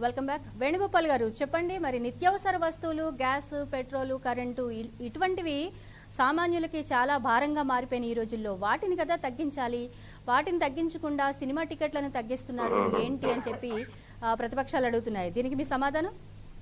Welcome back Venugopal గారు చెప్పండి మరి నిత్యావసర వస్తువులు గ్యాస్ పెట్రోలు కరెంటు ఇ- ఇటువంటివి సామాన్యులకి చాలా భారంగా మారిపోయిన ఈ రోజుల్లో వాటిని కదా తగ్గించాలి వాటిని తగ్గించకుండా సినిమా టికెట్లను తగ్గిస్తున్నారు ఏంటి అని చెప్పి ఆ, ప్రతిపక్షాలు అడుగుతున్నాయి దీనికి మీ సమాధానం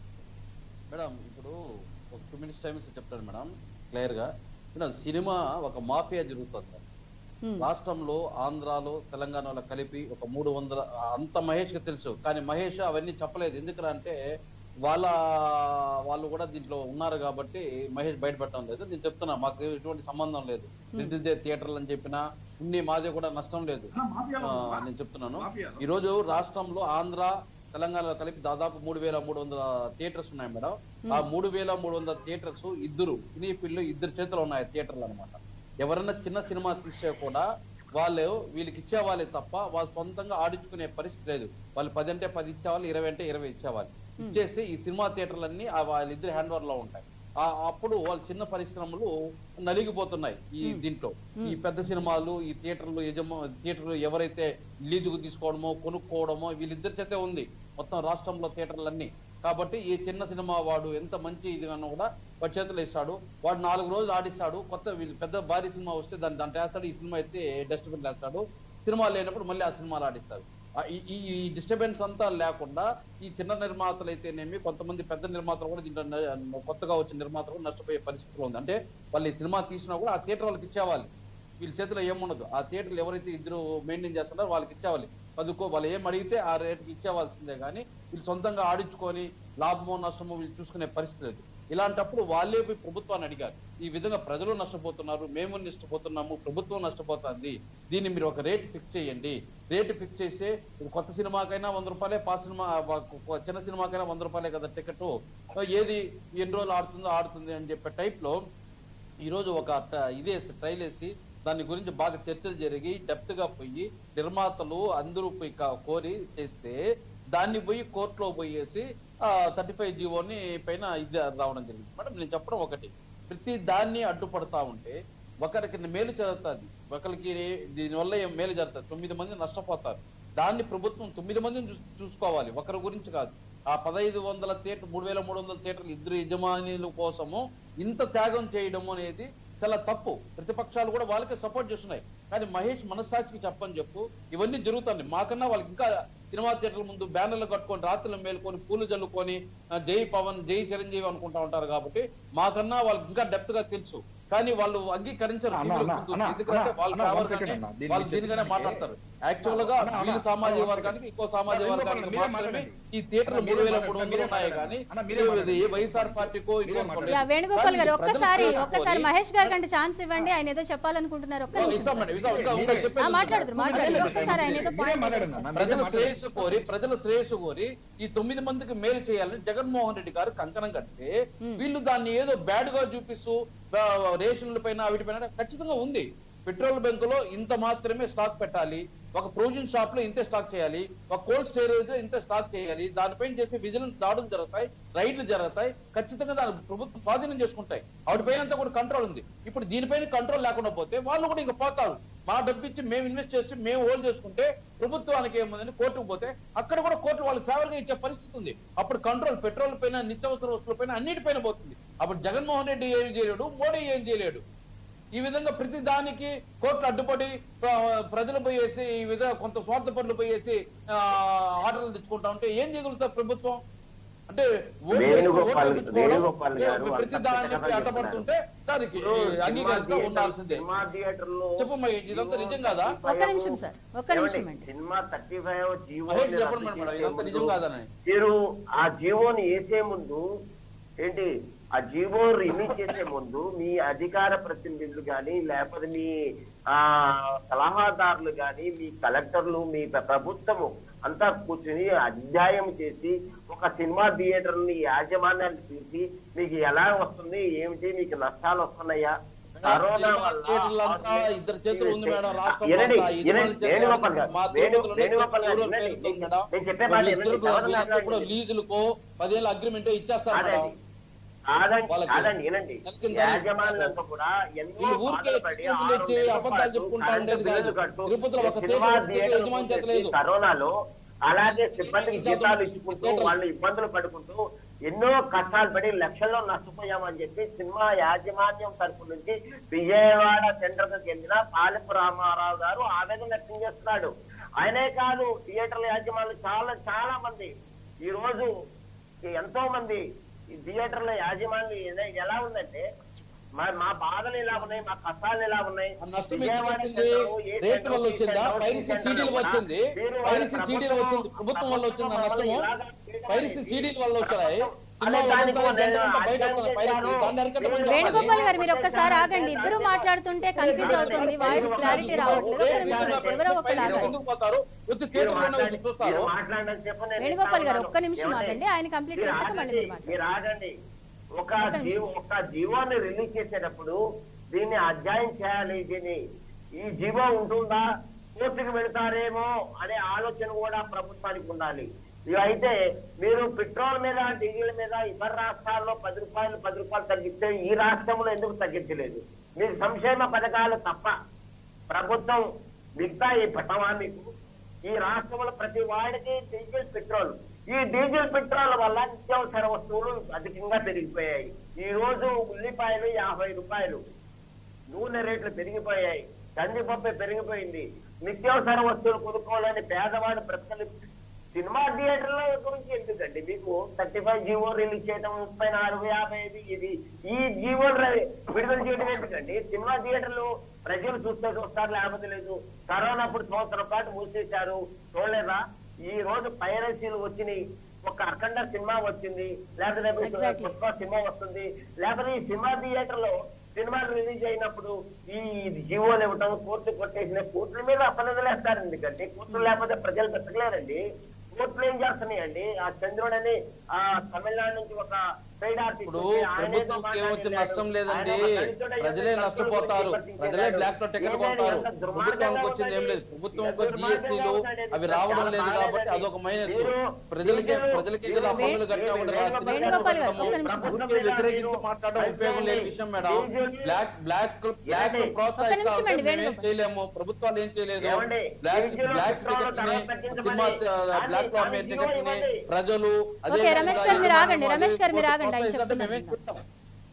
మేడం ఇప్పుడు ఒక టూ మినిట్స్ టైం ఇస్తే చెప్తాను మేడం క్లియర్ గా మేడం సినిమా ఒక మాఫియా జరుగుతుంది మేడం. హ్మ్. రాష్ట్రంలో ఆంధ్రాలో తెలంగాణలో కలిపి ఒక మూడు వందల అంత మహేష్ కి తెలుసు కానీ మహేష్ అవన్నీ చెప్పలేదు ఎందుకంటే వాళ్ళ వాళ్ళు కూడా దీంట్లో ఉన్నారు కాబట్టి మహేష్ బయటపెట్టడం లేదు నేను చెప్తున్నా మాకు ఎటువంటి సంబంధం లేదు రిలీజ్ థియేటర్లు అని చెప్పినా ఉన్ని మాదే కూడా నష్టం లేదు ఆ, మాఫియాలో ఆ, ఉందా? నేను చెప్తున్నాను మాఫియాలో? ఈ రోజు రాష్ట్రంలో ఆంధ్ర తెలంగాణలో కలిపి దాదాపు మూడు వేల మూడు వందల థియేటర్స్ ఉన్నాయి మేడం ఆ మూడు వేల మూడు వందల థియేటర్స్ ఇద్దరు సినీ ఫీల్డ్ ఇద్దరు చేతిలో ఉన్నాయి థియేటర్లు అన్నమాట ఎవరైనా చిన్న సినిమా తీస్తే కూడా వాళ్ళు వీళ్ళకి ఇచ్చేవాళ్ళే తప్ప వాళ్ళు సొంతంగా ఆడించుకునే పరిస్థితి లేదు వాళ్ళు పది అంటే పది ఇచ్చేవాళ్ళు ఇరవై అంటే ఇరవై ఇచ్చేవాళ్ళు ఇచ్చేసి ఈ సినిమా థియేటర్లన్నీ ఆ వాళ్ళిద్దరి హ్యాండ్ ఓవర్ లో ఉంటాయి ఆ అప్పుడు వాళ్ళ చిన్న పరిశ్రమలు నలిగిపోతున్నాయి ఈ దీంట్లో ఈ పెద్ద సినిమాలు ఈ థియేటర్లు యజమా థియేటర్లు ఎవరైతే లీజుకు తీసుకోవడమో కొనుక్కోవడమో వీళ్ళిద్దరి చేతే ఉంది మొత్తం రాష్ట్రంలో థియేటర్లన్నీ కాబట్టి ఈ చిన్న సినిమా వాడు ఎంత మంచి ఇది అన్నా కూడా వాడి చేతులు ఇస్తాడు వాడు నాలుగు రోజులు ఆడిస్తాడు కొత్త వీళ్ళు పెద్ద భారీ సినిమా వస్తే దాన్ని దాంట్లో వేస్తాడు ఈ సినిమా అయితే డస్ట్బిన్ వేస్తాడు సినిమా లేనప్పుడు మళ్ళీ ఆ సినిమాలు ఆడిస్తారు ఆ ఈ- ఈ ఈ డిస్టర్బెన్స్ అంతా లేకుండా ఈ చిన్న నిర్మాతలు అయితేనేమి కొంతమంది పెద్ద నిర్మాతలు కూడా దీంట్లో న- కొత్తగా వచ్చిన నిర్మాతలు కూడా నష్టపోయే పరిస్థితిలో ఉంది అంటే వాళ్ళు ఈ సినిమా తీసినా కూడా ఆ థియేటర్ వాళ్ళకి ఇచ్చేవాలి వీళ్ళ చేతిలో ఏముండదు ఆ థియేటర్లు ఎవరైతే ఇద్దరు మెయింటైన్ చేస్తున్నారో వాళ్ళకి ఇచ్చేవాలి పదుకో వాళ్ళు ఏం అడిగితే ఆ రేటుకి ఇచ్చేవాల్సిందే కానీ వీళ్ళు సొంతంగా ఆడించుకొని లాభమో నష్టమో వీళ్ళు చూసుకునే పరిస్థితి లేదు ఇలాంటప్పుడు వాళ్ళే పోయి ప్రభుత్వాన్ని అడిగారు ఈ విధంగా ప్రజలు నష్టపోతున్నారు మేము నష్టపోతున్నాము ప్రభుత్వం నష్టపోతుంది దీన్ని మీరు ఒక రేట్ ఫిక్స్ చేయండి రేటు ఫిక్స్ చేస్తే ఇది కొత్త సినిమాకైనా వంద రూపాయలే పాత సినిమా ఆ, కొ- చిన్న సినిమాకైనా వంద రూపాయలే కదా టికెట్ ఏది ఎన్ని రోజులు ఆడుతుందో ఆడుతుంది అని చెప్పే టైప్ లో ఈ రోజు ఒక ట- ఇదే ట్రైల్ వేసి దాని గురించి బాగా చర్చలు జరిగి డెప్త్ గా పోయి నిర్మాతలు అందరూ పోయి కా- కోరి చేస్తే దాన్ని పోయి కోర్టులో పోయేసి థర్టీ ఫైవ్ జీవోని పైన ఇది రావడం జరిగింది మేడం నేను చెప్పడం ఒకటి ప్రతి దాన్ని అడ్డుపడతా ఉంటే ఒకరికి మేలు జరుగుతుంది ఒకరికి దీనివల్ల ఏం మేలు జరుగుతుంది తొమ్మిది మంది నష్టపోతారు దాన్ని ప్రభుత్వం తొమ్మిది మందిని చూ- చూసుకోవాలి ఒకరి గురించి కాదు ఆ పదహైదు వందల థియేటర్ మూడు వేల మూడు వందల థియేటర్లు ఇద్దరు యజమానుల కోసము ఇంత త్యాగం చేయడం అనేది చాలా తప్పు ప్రతిపక్షాలు కూడా వాళ్ళకే సపోర్ట్ చేస్తున్నాయి కానీ మహేష్ మనస్సాక్షికి చెప్పని చెప్పు ఇవన్నీ జరుగుతున్నాయి మాకన్నా వాళ్ళకి ఇంకా సినిమా థియేటర్ల ముందు బ్యానర్లు కట్టుకొని రాత్రులు మేలుకొని పూలు చల్లుకొని ఆ, జై పవన్ జై చిరంజీవి అనుకుంటా ఉంటారు కాబట్టి మాకన్నా వాళ్ళకి ఇంకా డెప్త్ గా తెలుసు కానీ వాళ్ళు అంగీకరించరు అన్న, టీవీల అన్న, ముందు. అన్న, ఎందుకంటే అన్న, వాళ్ళ అన్న, one కావాలని second అన్న. దీన్ని వాళ్ళు దీనిగానే చెప్పడానికి- మాట్లాడతారు యాక్చువల్ గా అన్న, అన్న, వీళ్ళ అన్న, సామాజిక one వర్గానికి second. ఇంకో సామాజిక అన్న, వర్గానికి మీరే మాత్రమే మాట్లాడండి. ఈ థియేటర్లు అన్న, మూడు మీరే వేల మూడు మాట్లాడండి. వందలు ఉన్నాయి కానీ అన్న, మీరే ఇది మాట్లాడండి. ఏ వైఎస్ఆర్ పార్టీకో మీరే ఇంకో మాట్లాడండి. యా వేణుగోపాల్ గారు కానీ ప్రజలు ఒక్కసారి శ్రేయస్సు ఒక్కసారి కోరి- మహేష్ గారికి అంటే ఛాన్స్ ఇవ్వండి ఆయన ఏదో చెప్పాలనుకుంటున్నారు ఒక్క నిమిషం ఇస్తాం సార్. మేడం ఇస్తాం ఇస్తాం ఇంకా చెప్పేది ఆ, ఉంది. మాట్లాడుతురు మాట్లాడుతురు ఒక్కసారి ఆయన ఏదో మీరే పాయింట్ మాట్లాడండి రేస్ అన్న. చేస్తారు. ప్రజల శ్రేయస్సు కోరి ప్రజల శ్రేయస్సు కోరి ఈ తొమ్మిది మందికి మేలు చేయాలని జగన్మోహన్ రెడ్డి గారు కంకణం కడితే వీళ్ళు దాన్ని ఏదో బ్యాడ్ గా చూపిస్తూ ఆ, రేషన్ల పైన వీటి పైన ఖచ్చితంగా ఉంది పెట్రోల్ బంక్ లో ఇంత మాత్రమే స్టాక్ పెట్టాలి ఒక ప్రొవిజన్ షాప్ లో ఇంతే స్టాక్ చేయాలి ఒక కోల్డ్ స్టోరేజ్ ఇంత స్టాక్ చేయాలి దానిపైన చేసి విజిలెన్స్ దాడులు జరుగుతాయి రైడ్లు జరుగుతాయి ఖచ్చితంగా దాని ప్రభుత్వం స్వాధీనం చేసుకుంటాయి వాటిపైన అంతా కూడా కంట్రోల్ ఉంది ఇప్పుడు దీనిపైన కంట్రోల్ లేకుండా పోతే వాళ్ళు కూడా ఇంకా పోతారు మా డబ్బు ఇచ్చి మేము ఇన్వెస్ట్ చేసి మేము హోల్డ్ చేసుకుంటే ప్రభుత్వానికి ఏముందని కోర్టుకు పోతే అక్కడ కూడా కోర్టు వాళ్ళకి ఫేవర్ గా ఇచ్చే పరిస్థితి ఉంది అప్పుడు కంట్రోల్ పెట్రోల్ పైన నిత్యావసర వస్తువుల పైన అన్నిటిపైన పోతుంది అప్పుడు జగన్మోహన్ రెడ్డి ఏం చేయలేడు మోడీ ఏం చేయలేడు ఈ విధంగా ప్రతి దానికి కోర్టులు అడ్డుపడి ప్ర- ప్రజలు పోయేసి ఈ విధంగా కొంత స్వార్థ పనులు పోయేసి ఆ, ఆర్డర్లు తెచ్చుకుంటా ఉంటే ఏం చేయగలుగుతారు ప్రభుత్వం అంటే ఓట్లు- వేణుగోపాల్- ఓట్లు తెచ్చుకోవడం, వేణుగోపాల్ గారు ప్రతి అంత దానికి చక్కగా అడ్డపడుతుంటే దానికి ఇప్పుడు సినిమా అంగీకరిస్తూ థియేటర్- ఉండాల్సిందే సినిమా థియేటర్లో చెప్పు మహేష్, ఇదంతా నిజం కాదా? ఒక్క నిమిషం సార్, ఒక్క నిమిషం ఏమండి? అండి. Cinema thirty five GO Mahesh చెప్పండి మేడం, మేడం, ఇదంతా నిజం కాదని. మీరు ఆ జీవోని వేసే ముందు ఏంటి ఆ జీవో రిలీజ్ చేసే ముందు మీ అధికార ప్రతినిధులు గాని లేకపోతే మీ ఆ సలహాదారులు గాని మీ కలెక్టర్లు మీ ప్ర- ప్రభుత్వము అంతా కూర్చుని అధ్యాయం చేసి ఒక సినిమా థియేటర్ ని యాజమాన్యాన్ని చూసి మీకు ఎలా వస్తుంది ఏమిటి మీకు నష్టాలు వస్తున్నాయా కరోనా వల్ల థియేటర్లంతా ఇద్దరు చేతులు ఉంది మేడం రాష్ట్రంలో వినండి, అంతా. వినండి, యజమానుల చేతులు వేణుగోపాల్ గారు, మా వేణు- తిరుపతిలోనే వేణుగోపాల్ గారు, ఎవరో వినండి, పేరు ఉంది మేడం. నేను చెప్పే మాట వినండి, వీళ్ళిద్దరు ఎవరు వీళ్ళంతా కూడా మాట్లాడండి. లీజులకో పదేళ్ళ అగ్రిమెంట్ ఇచ్చేస్తారు మేడం కాదండి కాదండి వాళ్ళకి కాదండి వినండి నెలకి ఎంత యాజమాన్యంతో కూడా ఎన్నో వీళ్ళు ఊరికే బాధపడి కేసులు ఆరు ఇచ్చి నెలల అబద్ధాలు పాటు చెప్పుకుంటా కరెంటు ఉండేది కాదు. బిల్లులు కట్టు, తిరుపతిలో ఒక సినిమా థియేటర్ థియేటర్ యజమాని చేత మూసేసి లేదు. కరోనాలో అలాగే సిబ్బందికి జీతాలు ఇచ్చుకుంటూ వాళ్ళు ఇబ్బందులు పడుకుంటూ ఎన్నో కష్టాలు పడి లక్షల్లో నష్టపోయామని చెప్పి సినిమా యాజమాన్యం తరపు నుంచి విజయవాడ సెంటర్ కు చెందిన పాలపు రామారావు గారు ఆవేదన వ్యక్తం చేస్తున్నాడు ఆయనే కాదు థియేటర్ల యాజమాన్యులు చాలా చాలా మంది ఈ రోజు ఎంతో మంది ఈ థియేటర్ల యాజమాన్యం ఎలా- ఎలా ఉందంటే మా మా బాధలు ఎలా ఉన్నాయి మా కష్టాలు ఎలా ఉన్నాయి ఆ నష్టం ఎందుకు విజయవాడ వచ్చింది సెంటరు, ఏ రేట్ సెంటరు, వల్ల ఈ వచ్చిందా సెంటరు, ఈ పైరసీ సెంటరు సీడీలు కూడా వచ్చింది మీరు పైరసీ ప్రభుత్వం- సీడీలు వచ్చింది ప్రభుత్వం వల్ల వచ్చింది ఆ నష్టము ఇలాగా చేయడం పైరసీ అనేది సీడీల వల్ల వచ్చాయి అదే సినిమా దానికి వల్ల నేను జనరంతా బయట అధ్యయనం వస్తుంది పైరసీ చేశాను. దాన్ని అరికట్టమని నేను- చెప్పాలి. వేణుగోపాల్ గారు మీరు ఒక్కసారి ఆగండి ఇద్దరు మాట్లాడుతుంటే కన్ఫ్యూజ్ అవుతుంది వాయిస్ క్లారిటీ రావట్లేదు ఒక నిమిషం ఎవరో ఒకరు ఆగండి ఎందుకు పోతారు వచ్చి మీరు థియేటర్ మాట్లాడి- చూస్తారు మీరు మాట్లాడని చెప్పు నేను వేణుగోపాల్ గారు చెప్తా ఒక్క నిమిషం ఉన్నాను. ఆగండి ఆయన కంప్లీట్ మీరు చేశాక మళ్ళీ ఆగండి, మీరు మాట్లాడండి మీరు ఆగండి ఒక ఒక్క నిమిషం. జీవో ఒక జీవోని రిలీజ్ చేసేటప్పుడు దీన్ని అధ్యాయం చేయాలి దీన్ని ఈ జీవో ఉంటుందా కోర్టుకు వెళతారేమో అనే ఆలోచన కూడా ప్రభుత్వానికి ఉండాలి ఇవి అయితే మీరు పెట్రోల్ మీద డీజిల్ మీద ఇతర రాష్ట్రాల్లో పది రూపాయలు పది రూపాయలు తగ్గిస్తే ఈ రాష్ట్రంలో ఎందుకు తగ్గించలేదు మీకు సంక్షేమ పథకాలు తప్ప ప్రభుత్వం మిగతా ఈ పట్టవా మీకు ఈ రాష్ట్రంలో ప్రతి వాడికి డీజిల్ పెట్రోల్ ఈ డీజిల్ పెట్రోల్ వల్ల నిత్యావసర వస్తువులు అధికంగా పెరిగిపోయాయి ఈ రోజు ఉల్లిపాయలు యాభై రూపాయలు నూనె రేట్లు పెరిగిపోయాయి కందిపప్పు పెరిగిపోయింది నిత్యావసర వస్తువులు కొనుక్కోవాలని పేదవాడు బ్రతకలు సినిమా థియేటర్ల గురించి ఎందుకండి మీకు థర్టీ ఫైవ్ జీవో రిలీజ్ చేయడం ముప్పై నాలుగు యాభై ఐదు ఇది ఈ జీవోలు ర- విడుదల చేయడం ఎందుకండి సినిమా థియేటర్లు ప్రజలు చూస్తే చూస్తారు లేకపోతే లేదు కరోనా అప్పుడు సంవత్సరం పాటు మూసేశారు చూడలేదా ఈ రోజు పైరసీలు వచ్చినాయి ఒక అఖండ సినిమా వచ్చింది లేకపోతే Exactly. పుష్ప సినిమా వస్తుంది లేకపోతే ఈ సినిమా థియేటర్ లో సినిమాలు రిలీజ్ అయినప్పుడు ఈ జీవోలు ఇవ్వటం కోర్టు కొట్టేసిన కోర్టుల మీద అపనిదలేస్తారు ఎందుకంటే కోర్టులు లేకపోతే ప్రజలు బ్రతకలేరండి కోర్టులు ఏం చేస్తున్నాయండి ఆ చంద్రుడని ఆ తమిళనాడు నుంచి ఒక పెయిడ్ ఆర్టిస్ట్ ఇప్పుడు ఉంది. ఆయన ఏదో ప్రభుత్వంకి ఏమొచ్చిన మాట్లాడాడు. నష్టం లేదండి ఆయన ఒక దళితుడై ప్రజలే ఉన్న నష్టపోతారు గురించి ప్రజలే విమర్శించాడు. బ్లాక్ లో టికెట్ ఏమైనా కొంటారు ఎంత దుర్మార్గంగా ప్రభుత్వానికి వచ్చింది ఏం లేదు ఉందండి. ప్రభుత్వం ఎంత ఒక దుర్మార్గంగా జిఎస్టీలు ఉందండి. అవి రావడం చాలా లేదు కాబట్టి బాగాలేదండి. అదొక మైనస్ మీరు- ప్రజలకి మీరు- ప్రజలకి మీరు కదా పన్నులు వేణు- కట్టినా కూడా వేణుగోపాల్ రాష్ట్రం వేణుగోపాల్ గారు, ఒక్క నిమిషం. ప్రభుత్వం వ్యతిరేకించి మాట్లాడడం ఉపయోగం లేని విషయం మేడం బ్లాక్ బ్లాక్ బ్లాక్ ఏమండి? ఒక్క నిమిషం అండి, ప్రోత్సహిస్తాం వేణుగోపాల్. చేయలేము ప్రభుత్వాలు ఏం చేయలేదు ఏమండి? Black diesel black petrol ticket ని ధరలు తగ్గించమని. సినిమా కానీ బ్లాక్ లో అమ్మే దాని టికెట్ ని ఇవ్వండి. ప్రజలు అదే ఓకే, రమేష్ గారు మీరు ఆగండి, విధంగా రమేష్ గారు మీరు ఆగండి, ఆయన ప్రోత్సహిస్తుంటే చెప్తున్నారు మేమేం ఇంకా. చెప్తాం?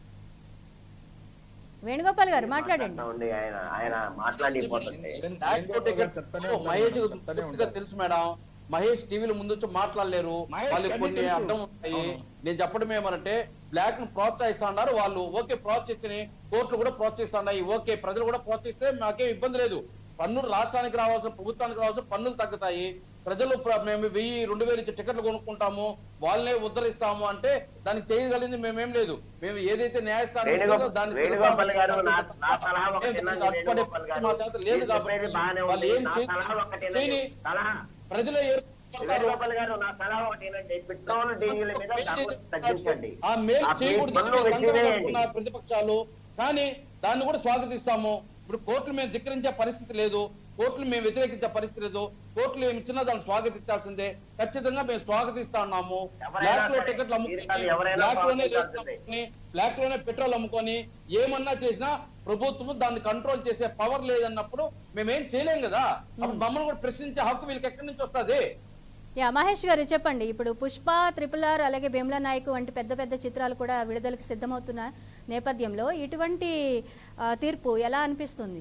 వేణుగోపాల్ గారు మాట్లాడండి మాట్లాడండి ఆయన ఆయన మాట్లాడిపోతుంటే యాక్టివ్ టికెట్ మహేష్ పూర్తిగా తెలుసు మేడం మహేష్ టీవీల ముందు వచ్చి మాట్లాడలేరు మహేష్ వాళ్ళకి అన్నీ కొన్ని తెలుసు. అర్థం ఉంటాయి అవును. నేను చెప్పడం ఏమనంటే బ్లాక్ ను ప్రోత్సహిస్తున్నారు వాళ్ళు ఓకే ప్రోత్సహించి కోర్టులు కూడా ప్రోత్సహిస్తున్నాయి ఓకే ప్రజలు కూడా ప్రోత్సహిస్తే మాకేం ఇబ్బంది లేదు పన్నులు రాష్ట్రానికి రావాల్సిన ప్రభుత్వానికి రావాల్సిన పన్నులు తగ్గుతాయి ప్రజలు ప్ర- మేము వెయ్యి రెండు వేలు ఇచ్చి టికెట్లు కొనుక్కుంటాము వాళ్ళనే ఉద్ధరిస్తాము అంటే దానికి చేయగలిగింది మేమేం లేదు మేము ఏదైతే న్యాయస్థానం వేణుగోపాల్ ఇస్తుందో దాన్ని వేణుగోపాల్ గారు నా తిరుగుతాము. నా సలహా ఏం ఒకటేనండి అడ్డుపడే వేణుగోపాల్ గారు మా చేత లేదు మీరు కాబట్టి చెప్పేది బాగానే వాళ్ళు ఉంది ఏం నా చేయ- సలహా ఒకటేనండి చేయని సలహా ప్రజలే ఏర్పడతారు. వేణుగోపాల్ గారు నా సలహా ఒకటేనండి పెట్రోల్ డీజిల్ మీద ధరలు తగ్గించండి ఆ మేలు ఆ చేయకూడదు పన్ను వెచ్చివేయండి. అనుకున్న ప్రతిపక్షాలు కానీ దాన్ని కూడా స్వాగతిస్తాము ఇప్పుడు కోర్టులు మేము ధిక్కరించే పరిస్థితి లేదు కోర్టులు మేము వ్యతిరేకించే పరిస్థితి లేదు కోర్టులు ఏమి ఇచ్చినా దాన్ని స్వాగతించాల్సిందే ఖచ్చితంగా మేము స్వాగతిస్తా ఉన్నాము ఎవరైనా బ్లాక్ లో సరే, టికెట్లు మీరు కాదు, అమ్ముకొని ఎవరైనా బ్లాక్ లోనే రేట్లు స్వాగతించాల్సిందే. అమ్ముకొని బ్లాక్ లోనే పెట్రోల్ అమ్ముకొని ఏమన్నా చేసినా ప్రభుత్వం దాన్ని కంట్రోల్ చేసే పవర్ లేదన్నప్పుడు మేమేం చేయలేం కదా అప్పుడు మమ్మల్ని కూడా ప్రశ్నించే హక్కు వీళ్ళకి ఎక్కడి నుంచి వస్తుంది యా మహేష్ గారు చెప్పండి ఇప్పుడు పుష్ప త్రిపుల్ ఆర్ అలాగే బిమ్లా నాయక్ వంటి పెద్ద పెద్ద చిత్రాలు కూడా విడుదలకు సిద్ధమవుతున్న నేపథ్యంలో ఇటువంటి ఆ, తీర్పు ఎలా అనిపిస్తుంది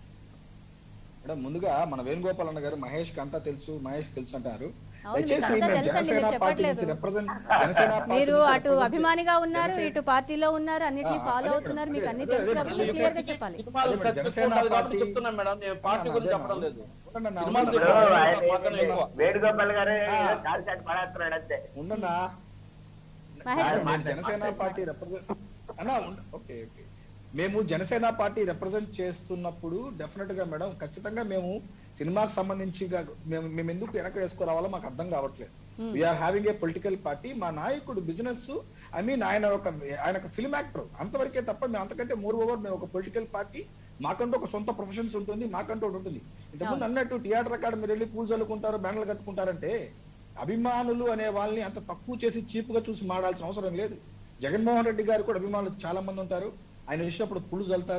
మేడం ముందుగా మన వేణుగోపాల్ అన్న గారు మహేష్ కి అంతా తెలుసు మహేష్ తెలుసు అంటారు అవును, మీకు దయచేసి అంతా మేము తెలుసండి, జనసేన మీరు పార్టీ నుంచి చెప్పట్లేదు. రిప్రజెంట్ జనసేన పార్టీ మీరు నుంచి అటు represent అభిమానిగా ఉన్నారు జనసేన- ఇటు పార్టీలో ఉన్నారు అన్నిటిని ఆ, ఫాలో అదే అవుతున్నారు మేడం, మీకు అదే, అన్ని అదే, తెలుసు అదే, కాబట్టి అదే, క్లియర్ గా అదే, చెప్పాలి సినిమాలు అదే, సక్సెస్ జనసేన అవుతాయి కాబట్టి పార్టీ- చెప్తున్నాను మేడం నేను పార్టీ అదే, గురించి అదే, చెప్పడం లేదు ఉండన్నా, సినిమాలు ఉండన్నా. చెప్పడం ఇప్పుడు లేదు, ఆయన మాత్రం ఏంటంటే ఎక్కువ. వేణుగోపాల్ గారు ఆ. చాటు చాటు పడేస్తున్నాడు అంతే ఉండన్నా మహేష్ మేము గారు. జనసేన పార్టీ రిప్రజెంట్ అన్నా ఉండ- ఓకే ఓకే మేము జనసేన పార్టీ రిప్రజెంట్ చేస్తున్నప్పుడు డెఫినెట్ గా మేడం ఖచ్చితంగా మేము సినిమాకి సంబంధించి గా- మేము మేము ఎందుకు వెనక వేసుకురావాలో మాకు అర్థం కావట్లేదు we're having a political party మా నాయకుడు బిజినెస్ ఐ మీన్ ఆయన ఒక ఆయన ఒక ఫిల్మ్ యాక్టర్ అంతవరకే తప్ప మేము అంతకంటే మోర్ ఓవర్ మేము ఒక పొలిటికల్ పార్టీ మాకంటూ ఒక సొంత ప్రొఫెషన్స్ ఉంటుంది మాకంటూ ఒకటి ఉంటుంది ఇంతకుముందు అన్నట్టు థియేటర్ అక్కడ మీరు వెళ్ళి పూలు చల్లుకుంటారు బ్యానర్లు కట్టుకుంటారంటే అభిమానులు అనే వాళ్ళని అంత తక్కువ చేసి చీప్ గా చూసి మాడాల్సిన అవసరం లేదు జగన్మోహన్ రెడ్డి గారు కూడా అభిమానులు చాలా మంది ఉంటారు ఆయన చూసినప్పుడు పులు చల్లుతారు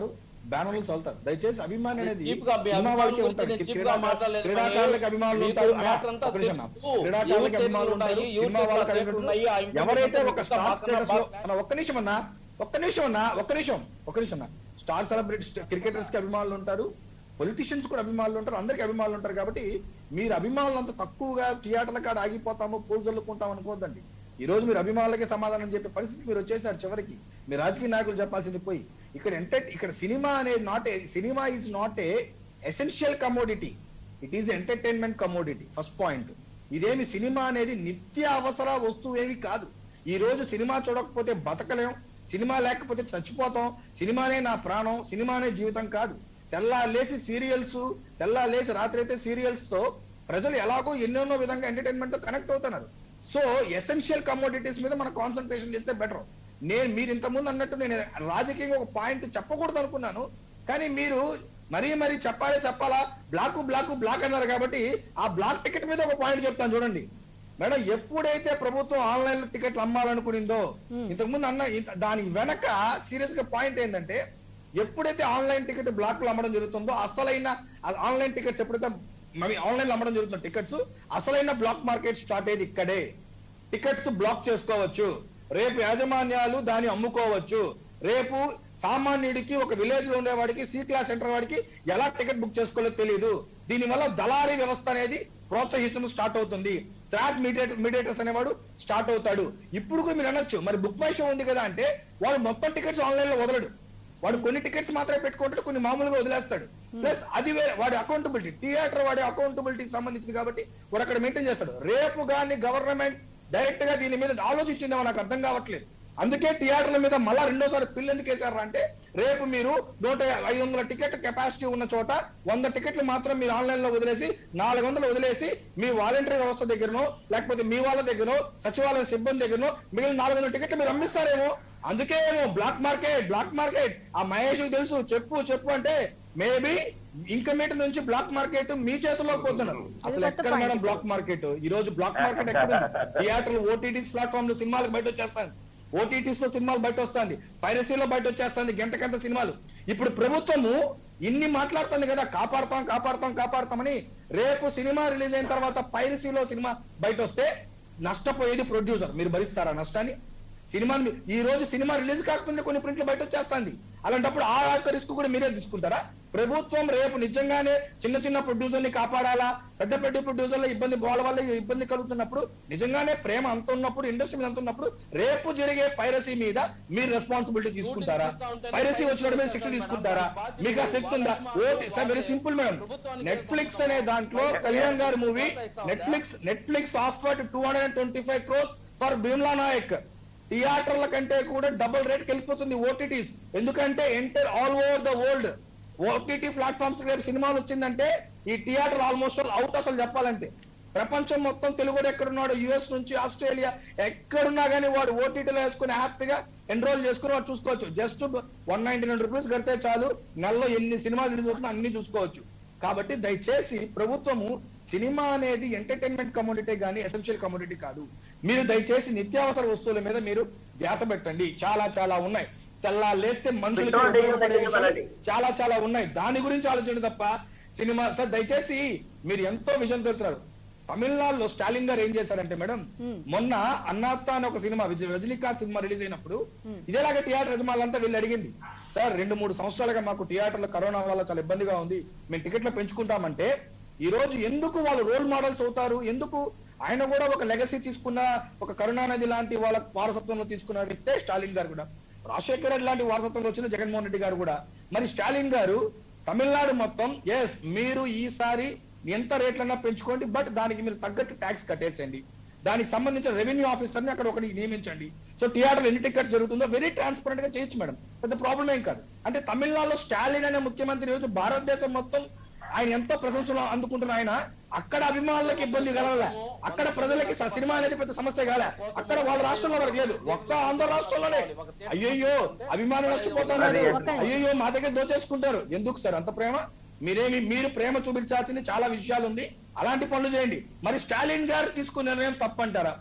బ్యానర్లు చదువుతారు దయచేసి అభిమాని అనేది చీప్ గా మీ సినిమా అభిమానుల వాళ్ళకే గురించి ఉంటాడు నేను చీప్ గా క్రీడా- మాట్లాడలేదు క్రీడాకారులకు అభిమానులు మీకు ఉంటారు మ్యాటర్ అంతా ఒక నిమిషం అన్న. తెలుసు. క్రీడాకారులకు యూత్ అభిమానులు ఉన్నాయి, ఉంటారు యూత్ సినిమా వాళ్ళకి యూత్ అభిమానులు ఉన్నాయి, ఆ ఉంటారు. ఎవరైతే ఒక information స్టార్ పక్కన స్టేటస్ లో బాగా- అన్న ఒక్క నిమిషం అన్నా ఒక్క నిమిషం అన్నా ఒక్క నిమిషం ఒక్క నిమిషం అన్న స్టార్ సెలబ్రిటీస్ క్రికెటర్స్ కి అభిమానులు ఉంటారు పొలిటీషియన్స్ కూడా అభిమానులు ఉంటారు అందరికి అభిమానులు ఉంటారు కాబట్టి మీరు అభిమానులు అంత తక్కువగా థియేటర్ల కాడ ఆగిపోతాము పూలు చల్లుకుంటాం అనుకోవద్దండి ఈ రోజు మీరు అభిమానులకే సమాధానం చెప్పే పరిస్థితి మీరు వచ్చేసారు చివరికి మీ రాజకీయ నాయకులు చెప్పాల్సింది పోయి ఇక్కడ ఎంటే ఇక్కడ సినిమా అనేది not a cinema is not a essential commodity it is entertainment commodity first point ఇదేమి సినిమా అనేది నిత్య అవసర వస్తువు ఏమి కాదు ఈ రోజు సినిమా చూడకపోతే బతకలేం సినిమా లేకపోతే చచ్చిపోతాం సినిమానే నా ప్రాణం సినిమానే జీవితం కాదు తెల్లా లేసి సీరియల్స్ తెల్లా లేసి రాత్రి అయితే సీరియల్స్ తో ప్రజలు ఎలాగో ఎన్నెన్నో విధంగా ఎంటర్టైన్మెంట్ తో కనెక్ట్ అవుతున్నారు సో ఎసెన్షియల్ కమోడిటీస్ మీద మనం కాన్సన్ట్రేషన్ చేస్తే బెటర్ నేను మీరు ఇంతకుముందు అన్నట్టు నేను రాజకీయంగా ఒక పాయింట్ చెప్పకూడదు అనుకున్నాను కానీ మీరు మరీ మరీ చెప్పాలే చెప్పాలా బ్లాక్ బ్లాక్ బ్లాక్ అన్నారు కాబట్టి ఆ బ్లాక్ టికెట్ మీద ఒక పాయింట్ చెప్తాను చూడండి మేడం ఎప్పుడైతే ప్రభుత్వం ఆన్లైన్ లో టికెట్లు అమ్మాలనుకునిందో ఇంతకుముందు అన్న ఇంత- దాని వెనక సీరియస్ గా పాయింట్ ఏంటంటే ఎప్పుడైతే ఆన్లైన్ టికెట్ బ్లాక్ లో అమ్మడం జరుగుతుందో అసలైన ఆన్లైన్ టికెట్స్ ఎప్పుడైతే మరి ఆన్లైన్ లో అమ్మడం జరుగుతుందో టికెట్స్ అసలైన బ్లాక్ మార్కెట్ స్టార్ట్ అయ్యేది ఇక్కడే టికెట్స్ బ్లాక్ చేసుకోవచ్చు రేపు యాజమాన్యాలు దాన్ని అమ్ముకోవచ్చు రేపు సామాన్యుడికి ఒక విలేజ్ లో ఉండేవాడికి సి క్లాస్ సెంటర్ వాడికి ఎలా టికెట్ బుక్ చేసుకోవాలో తెలియదు దీనివల్ల దళారీ వ్యవస్థ అనేది ప్రోత్సహించడం స్టార్ట్ అవుతుంది థ్రాట్ మీడియేటర్ మీడియేటర్స్ అనేవాడు స్టార్ట్ అవుతాడు ఇప్పుడు కూడా మీరు అనొచ్చు మరి బుక్ మై షో ఉంది కదా అంటే వాడు మొత్తం టికెట్స్ ఆన్లైన్ లో వదలడు వాడు కొన్ని టికెట్స్ మాత్రమే పెట్టుకుంటాడు కొన్ని మామూలుగా వదిలేస్తాడు ప్లస్ అది వేరే వాడి అకౌంటబిలిటీ థియేటర్ వాడి అకౌంటబిలిటీకి సంబంధించింది కాబట్టి వాడు అక్కడ మెయింటైన్ చేస్తాడు రేపు గాని గవర్నమెంట్ డైరెక్ట్ గా దీని మీద ఆలోచించిందేమో నాకు అర్థం కావట్లేదు అందుకే థియేటర్ల మీద మళ్ళా రెండోసారి పిల్లు ఎందుకు వేశారు అంటే రేపు మీరు నూట ఐదు వందల టికెట్ కెపాసిటీ ఉన్న చోట వంద టికెట్లు మాత్రం మీరు ఆన్లైన్ లో వదిలేసి నాలుగు వందలు వదిలేసి మీ వాలంటరీ వ్యవస్థ దగ్గరనో లేకపోతే మీ వాళ్ళ దగ్గరనో సచివాలయ సిబ్బంది దగ్గరనో మిగిలిన నాలుగు వందల టికెట్లు మీరు అమ్మిస్తారేమో అందుకే ఏమో బ్లాక్ మార్కెట్ బ్లాక్ మార్కెట్ ఆ మహేష్ తెలుసు చెప్పు చెప్పు అంటే మేబీ ఇంకమీటర్ నుంచి బ్లాక్ మార్కెట్ మీ చేతుల్లోకి పోతున్నారు అసలు కొత్త ఎక్కడ మేడం point. బ్లాక్ మార్కెట్ ఈ రోజు బ్లాక్ మార్కెట్ ఎక్కడ థియేటర్లు ఓటీటీస్ ప్లాట్ఫామ్ లో సినిమాలకు బయట వచ్చేస్తాను ఓటీటీస్ లో సినిమాలు బయట వస్తుంది పైరసీలో బయట వచ్చేస్తుంది గంటకంత సినిమాలు ఇప్పుడు ప్రభుత్వము ఇన్ని మాట్లాడుతుంది కదా కాపాడతాం కాపాడతాం కాపాడతామని రేపు సినిమా రిలీజ్ అయిన తర్వాత పైరసీలో సినిమా బయట వస్తే నష్టపోయేది ప్రొడ్యూసర్ మీరు భరిస్తారా నష్టాన్ని సినిమాని మీ- ఈ రోజు సినిమా రిలీజ్ కాకపోతే కొన్ని ప్రింట్లు బయట వచ్చేస్తుంది అలాంటప్పుడు ఆ యొక్క రిస్క్ కూడా మీరే తీసుకుంటారా ప్రభుత్వం రేపు నిజంగానే చిన్న చిన్న ప్రొడ్యూసర్ ని కాపాడాలా పెద్ద పెద్ద ప్రొడ్యూసర్ల ఇబ్బంది వాళ్ళ వల్ల ఇబ్బంది కలుగుతున్నప్పుడు నిజంగానే ప్రేమ అంత ఉన్నప్పుడు ఇండస్ట్రీ మీద అంత ఉన్నప్పుడు రేపు జరిగే పైరసీ మీద మీరు రెస్పాన్సిబిలిటీ తీసుకుంటారా పైరసీ వచ్చిన మీద శిక్ష తీసుకుంటారా మీకు ఆ శక్తి ఉందా OT sir very simple madam Netflix అనే దాంట్లో Kalyan garu movie Netflix Netflix offered two hundred and twenty five crores for Bheemla Nayak థియేటర్ల కంటే కూడా డబుల్ రేట్ వెళ్ళిపోతుంది ఓటీటీస్ ఎందుకంటే enter all over the world OTT platforms రేపు సినిమాలు వచ్చిందంటే ఈ థియేటర్ ఆల్మోస్ట్ అవుట్ అసలు చెప్పాలంటే ప్రపంచం మొత్తం తెలుగుడు ఎక్కడున్నాడు యుఎస్ నుంచి ఆస్ట్రేలియా ఎక్కడున్నా కానీ వాడు ఓటీటీలో వేసుకుని హ్యాపీగా ఎన్రోల్ చేసుకుని వాడు చూసుకోవచ్చు just one ninety nine rupees కడితే చాలు నెలలో ఎన్ని సినిమాలు రిలీజ్ అవుతున్నా అన్ని చూసుకోవచ్చు కాబట్టి దయచేసి ప్రభుత్వము సినిమా అనేది ఎంటర్టైన్మెంట్ కమ్యూనిటీ కానీ ఎసెన్షియల్ కమ్యూనిటీ కాదు మీరు దయచేసి నిత్యావసర వస్తువుల మీద మీరు ధ్యాస పెట్టండి చాలా చాలా ఉన్నాయి తెల్లా లేస్తే మనుషులకి పెట్రోల్, డీజిల్ ఉపయోగపడే తగ్గించమనండి. విషయాలు చాలా చాలా ఉన్నాయి దాని గురించి ఆలోచన తప్ప సినిమా సార్ దయచేసి మీరు ఎంతో విషయం తెలుస్తున్నారు తమిళనాడులో స్టాలిన్ గారు ఏం చేశారంటే మేడం Hmm. మొన్న అన్నాత్త అని ఒక cinema Vijay Rajinikanth cinema release అయినప్పుడు ఇదేలాగా థియేటర్ యజమానులంతా వీళ్ళు అడిగింది సార్ రెండు మూడు సంవత్సరాలుగా మాకు థియేటర్లో కరోనా వల్ల చాలా ఇబ్బందిగా ఉంది మేము టికెట్లు పెంచుకుంటామంటే ఈ రోజు ఎందుకు వాళ్ళు రోల్ మోడల్స్ అవుతారు ఎందుకు ఆయన కూడా ఒక లెగసీ తీసుకున్న ఒక కరుణానిధి లాంటి వాళ్ళ వారసత్వంలో తీసుకున్న వ్యక్తే స్టాలిన్ గారు కూడా రాజశేఖర రెడ్డి లాంటి వారసత్వంలో వచ్చిన జగన్మోహన్ రెడ్డి గారు కూడా మరి స్టాలిన్ గారు తమిళనాడు మొత్తం ఎస్ మీరు ఈసారి ఎంత రేట్లన్నా పెంచుకోండి బట్ దానికి మీరు తగ్గట్టు ట్యాక్స్ కట్టేసేయండి దానికి సంబంధించిన రెవెన్యూ ఆఫీసర్ ని అక్కడ ఒకటి నియమించండి సో థియేటర్ ఎన్ని టికెట్స్ జరుగుతుందో వెరీ ట్రాన్స్పరెంట్ గా చేయొచ్చు మేడం పెద్ద ప్రాబ్లం ఏం కాదు అంటే తమిళనాడులో స్టాలిన్ అనే ముఖ్యమంత్రి ఈరోజు భారతదేశం మొత్తం ఆయన ఎంతో ప్రశంసలు అందుకుంటున్న ఆయన అక్కడ అభిమానులకు ఇబ్బంది కలగలే అక్కడ ప్రజలకి స- సినిమా అనేది పెద్ద సమస్య కాలే అక్కడ వాళ్ళ రాష్ట్రంలో వరకు లేదు ఒక్క ఆంధ్ర రాష్ట్రంలోనే అయ్యయ్యో అభిమానులు వచ్చిపోతున్నారు ఒక్క నిమిషం. అయ్యయ్యో మా దగ్గర దోచేసుకుంటారు ఎందుకు సార్ అంత ప్రేమ మీరేమి మీరు ప్రేమ చూపించాల్సింది చాలా విషయాలు ఉంది అలాంటి పనులు చేయండి మరి స్టాలిన్ గారు తీసుకున్న నిర్ణయం తప్పంటారా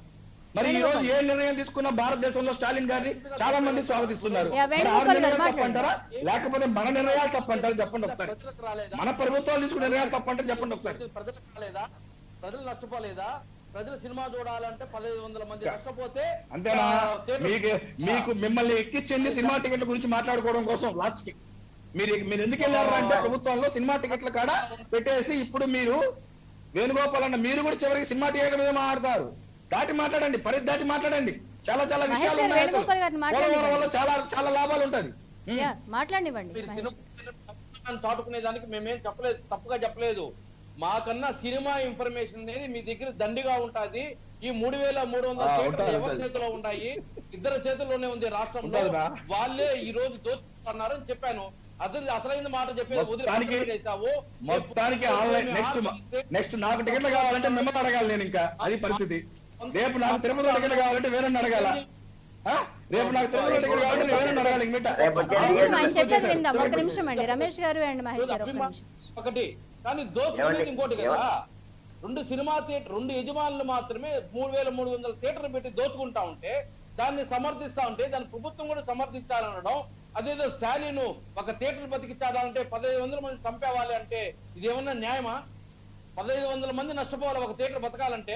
మరి ఈ రోజు ఏ నిర్ణయం తీసుకున్న భారతదేశంలో స్టాలిన్ గారిని చాలా మంది స్వాగతిస్తున్నారు యా, మరి ఆ వేణుగోపాల్ గారు నిర్ణయాలు మాట్లాడండి. తప్పంటారా లేకపోతే మన నిర్ణయాలు తప్పంటారా చెప్పండి ఒకసారి ప్రజలకు రాలేదా మన ప్రభుత్వాలు తీసుకున్న నిర్ణయాలు తప్పంటారు చెప్పండి ఒకసారి ప్రజలు- ప్రజలకు రాలేదా ప్రజలు నష్టపోలేదా ప్రజలు సినిమా చూడాలంటే పదహైదు వందల మంది నష్టపోతే అంతేనా ఆ, థియేటర్- మీకు మీకు మిమ్మల్ని ఎక్కించింది సినిమా టికెట్ల గురించి మాట్లాడుకోవడం కోసం లాస్ట్ కి మీరు మీరు ఎందుకు వెళ్ళారు అంటే ప్రభుత్వంలో సినిమా టికెట్ల కాడ పెట్టేసి ఇప్పుడు మీరు వేణుగోపాల్ అన్న మీరు కూడా చివరికి సినిమా టికెట్ల మీద మాట్లాడతారు దాటి మాట్లాడండి పరిధి దాటి మాట్లాడండి చాలా చాలా మహేష్ విషయాలు గారు, ఉన్నాయి అసలు. వేణుగోపాల్ గారిని పోలవరం మాట్లాడండి. వల్ల చాలా చాలా లాభాలు ఉంటది యా మాట్లాడివ్వండి మీరు మహేష్ సినిమా చాటుకునే దానికి మేమేం చెప్పలేదు తప్పుగా చెప్పలేదు మాకన్నా సినిమా ఇన్ఫర్మేషన్ అనేది మీ దగ్గర దండిగా ఉంటది ఈ మూడు వేల మూడు వందల ఆ, సీట్లు ఉంటది, ఎవరి ఉంటది. చేతిలో ఉన్నాయి ఇద్దరు చేతుల్లోనే ఉంది రాష్ట్రంలో ఉంటదిరా? వాళ్ళే ఈ రోజు దోచుకున్నారు అని చెప్పాను అసలు అసలైన మాట చెప్పేది వదిలి మొత్తానికి పక్కన చేశావు మొత్తానికి ఆన్లైన్ నెక్స్ట్ నెక్స్ట్ నాకు టికెట్లు కావాలంటే మిమ్మల్ని అడగాలి నేను ఇంకా అది పరిస్థితి రేపు నాకు తిరుపతిలో టికెట్ కావాలంటే వేరే అడగాల ఆ? రేపు నాకు తిరుపతిలో టికెట్ కావాలంటే నేను వేరే అడగాలి ఇంక మిగతా. రేపు ఒక్క నిమిషం ఆయన చెప్పేది విందాం ఒక్క నిమిషం అండి రమేష్ గారు అండ్ మహేష్ గారు ఒక్క నిమిషం ఒకటి కానీ దోచుకునేది ఏమండి? ఇంకోటి కదా రెండు సినిమా థియేటర్ రెండు యజమానులు మాత్రమే మూడు వేల మూడు వందల థియేటర్లు పెట్టి దోచుకుంటా ఉంటే దాన్ని సమర్థిస్తా ఉంటే దాని ప్రభుత్వం కూడా సమర్థించాలనడం అదేదో స్టాలిన్ ఒక థియేటర్ బతికించాలంటే పదహైదు వందల మంది చంపేవాలి అంటే ఇది ఏమన్నా న్యాయమా పదహైదు వందల మంది నష్టపోవాలి ఒక థియేటర్ బతకాలంటే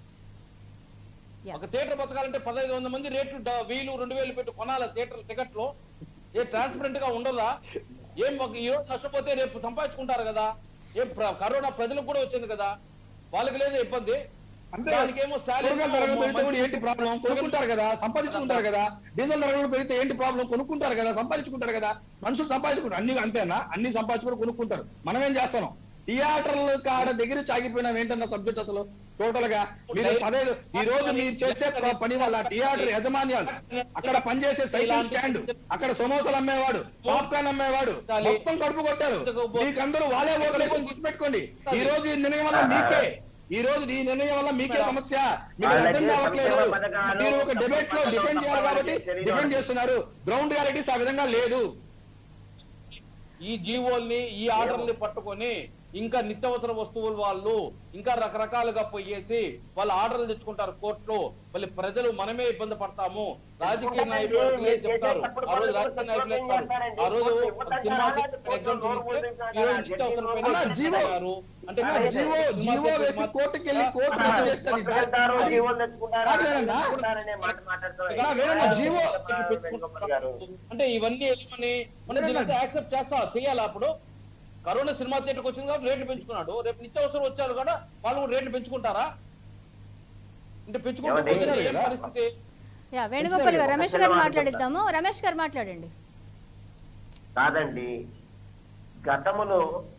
Yeah. ఒక థియేటర్ బతకాలంటే పదహైదు వందల మంది రేట్లు డ- వెయ్యిలు రెండు వేలు పెట్టి కొనాలి థియేటర్ టికెట్లు ఏ ట్రాన్స్పరెంట్ గా ఉండదా ఏం ఒక ఈ రోజు నష్టపోతే రేపు సంపాదించుకుంటారు కదా ఏం ప్ర- కరోనా ప్రజలకు కూడా వచ్చింది కదా వాళ్ళకి లేదా ఇబ్బంది అంతే దానికేమో స్టాలిన్ కూరగాయల ధరలు పెరిగితే కూడా ఏంటి ప్రాబ్లం కొనుక్కుంటారు కదా సంపాదించుకుంటారు కదా డీజిల్ ధరలు పెరిగితే ఏంటి ప్రాబ్లం కొనుక్కుంటారు కదా సంపాదించుకుంటారు కదా మనుషులు సంపాదించుకుంటారు అన్ని అంతేనా అన్ని సంపాదించుకుని కొనుక్కుంటారు మనం ఏం చేస్తాం థియేటర్లు కాడ దగ్గర చాగిపోయినాం ఏంటన్న సబ్జెక్ట్ అసలు టోటల్ గా మీరు పదహైదు ఈ రోజు మీరు చేసే ప- పని వల్ల థియేటర్ యజమాన్యాలు అక్కడ పనిచేసే సైకిల్ స్టాండ్ అక్కడ సమోసాలు అమ్మేవాడు పాప్కార్న్ అమ్మేవాడు మొత్తం కడుపు కొట్టారు మీకందరూ వాళ్ళే ఓట్లేసుకొని గుర్తుపెట్టుకోండి ఈ రోజు ఈ నిర్ణయం వల్ల మీకే ఈ రోజు ఈ నిర్ణయం వల్ల మీకే సమస్య మీకు అర్థం కావట్లేదు మీరు ఒక డిబేట్ లో డిఫెండ్ చేయాలి కాబట్టి డిఫెండ్ చేస్తున్నారు గ్రౌండ్ రియాలిటీస్ ఆ విధంగా లేదు ఈ జీవోల్ని ఈ ఆర్డర్ని పట్టుకొని ఇంకా నిత్యావసర వస్తువులు వాళ్ళు ఇంకా రకరకాలుగా పోయేసి వాళ్ళు ఆర్డర్లు తెచ్చుకుంటారు కోర్టులో మళ్ళీ ప్రజలు మనమే ఇబ్బంది పడతాము రాజకీయ నాయకులు అట్లే చెప్తారు ఆ రోజు రాజకీయ నాయకులు చెప్తారు ఆ రోజు సినిమా ఎగ్జామ్ ఈ రోజు నిత్యావసర పైన అలా జీవో- చెప్తున్నారు. అంటే అలా జీవో జీవో వేసి కోర్టుకి వెళ్ళి కోర్టు రద్దు చేస్తుంది వెళ్తారు, అది- జీవోలు తెచ్చుకుంటారు, కాదు వేరన్నా? తెచ్చుకుంటారనే మాట మాట్లాడుతున్నారు. అలా వేరన్నా జీవో వేణుగోపాల్ గారు. అంటే ఇవన్నీ ఏమని మనం దీనికి యాక్సెప్ట్ చేస్తా చేయాలా అప్పుడు కరోనా సినిమా థియేటర్కి వచ్చింది కాబట్టి రేట్లు పెంచుకున్నాడు రేపు నిత్యావసరం వచ్చారు కూడా వాళ్ళు కూడా రేట్లు పెంచుకుంటారా అంటే పెంచుకుంటే ఏమండి? పోతే ఏం పరిస్థితి యా వేణుగోపాల్ గారు రమేష్ గారు మాట్లాడిద్దాము రమేష్ గారు మాట్లాడండి కాదండి గతములో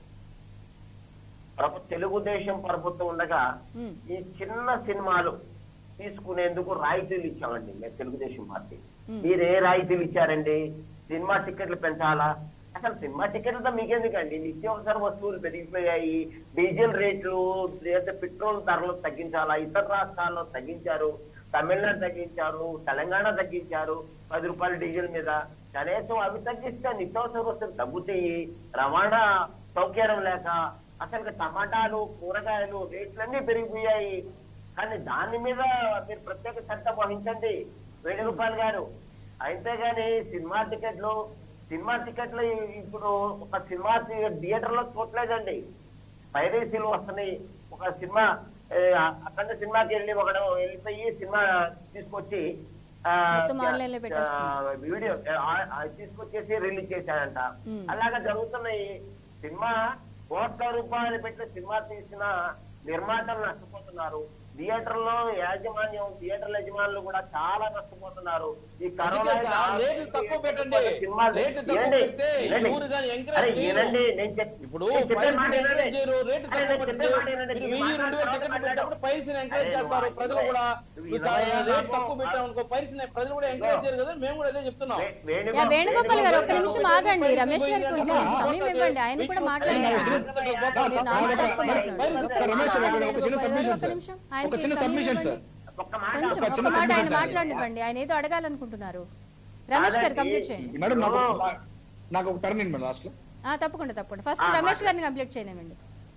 ప్రభు తెలుగుదేశం ప్రభుత్వం ఉండగా ఉమ్. ఈ చిన్న సినిమాలు తీసుకునేందుకు రాయితీలు ఇచ్చామండి మేము తెలుగుదేశం పార్టీ Hmm. మీరు ఏ రాయితీలు ఇచ్చారండి సినిమా టికెట్లు పెంచాలా అసలు సినిమా టికెట్లతో మీకెందుకండి నిత్యావసర వస్తువులు పెరిగిపోయాయి డీజిల్ రేట్లు లేదా పెట్రోల్ ధరలు తగ్గించాలా ఇతర రాష్ట్రాల్లో తగ్గించారు తమిళనాడు తగ్గించారు తెలంగాణ తగ్గించారు పది రూపాయల డీజిల్ మీద కనీసం అవి తగ్గిస్తే నిత్యావసర వస్తువులు తగ్గుతాయి రవాణా సౌకర్యం లేక అసలు టమాటాలు కూరగాయలు రేట్లన్నీ పెరిగిపోయాయి కానీ దాని మీద మీరు ప్రత్యేక శ్రద్ధ వహించండి వేణుగోపాల్ గారు అయితే గాని సినిమా టికెట్లు సినిమా టికెట్లు ఇప్పుడు ఒక సినిమా థియేటర్ లో చూడలేదండి పైరసీలు వస్తున్నాయి ఒక సినిమా ఏ, అక్కడ సినిమాకి వెళ్ళి ఒకడు వెళ్ళిపోయి సినిమా తీసుకొచ్చి ఆ, మొత్తం online లో పెట్టేస్తున్నారు. ఆ, వీడియో ఆ, ఆ, తీసుకొచ్చేసి రిలీజ్ చేశాడంట Hmm. అలాగా జరుగుతున్నాయి సినిమా కోట్ల రూపాయలు పెట్టి సినిమా తీసిన నిర్మాతలు నష్టపోతున్నారు థియేటర్ లో యాజమాన్యం థియేటర్ యజమానులు కూడా చాలా నష్టపోతున్నారు ఈ కరోనా అందుకే సార్, రేట్లు తక్కువ పెట్టండి. సినిమాలు- రేట్లు తక్కువ వినండి, పెడితే వినండి. ఎవరు కానీ encourage అరే, చేయరు. వినండి, నేను చెప్- ఇప్పుడు నేను చెప్పే పైసలు మాట encourage వినండి. చేయరు, రేటు అరే, తక్కువ నేను పెడితే చెప్పే మాట వినండి. మీరు ఈ వెయ్యి మాట రెండు వేలు తర్వాత టికెట్ మాట్లాడు. పెట్టినప్పుడు పైసలు ఎంకరేజ్ అరే, చేస్తారు నువ్వు ప్రజలు కూడా నువ్వు నువ్వు ఇరవై రేట్ నాలుగు తక్కువ పెట్టావు అనుకో పైసలు ప్రజలు కూడా ఎంకరేజ్ చేయరు కదా మేము కూడా అదే చెప్తున్నాం వే- వేణుగో- యా వేణుగోపాల్ గారు ఒక్క నిమిషం వేణుగోపాల్ ఆగండి పైసలు రమేష్ గారికి కొంచెం పోయి సమయం ఇవ్వండి ఆయన కూడా మాట్లాడారు మీరు నాన్ స్టాప్ గా మాట్లాడారు. ఒక్క రమేష్ నిమిషం గారు, ఒక చిన్న వేణుగోపాల్ గారు, సబ్మిషన్ ఒక్క సార్. నిమిషం ఒక ఆయనకి చిన్న సమయం సబ్మిషన్ సార్ ఇవ్వండి. ఒక్క మాట కొంచెం ఒక ఒక్క చిన్న మాట ఆయన submission. మాట్లాడివ్వండి ఆయన ఏదో అడగాలనుకుంటున్నారు రమేష్ గారు కంప్లీట్ చేయండి మేడం నాకు నాకు ఒక టర్న్ ఇన్ మేడం లాస్ట్ లో ఆ, తప్పకుండా తప్పకుండా ఫస్ట్ రమేష్ గారిని కంప్లీట్ చేయనివ్వండి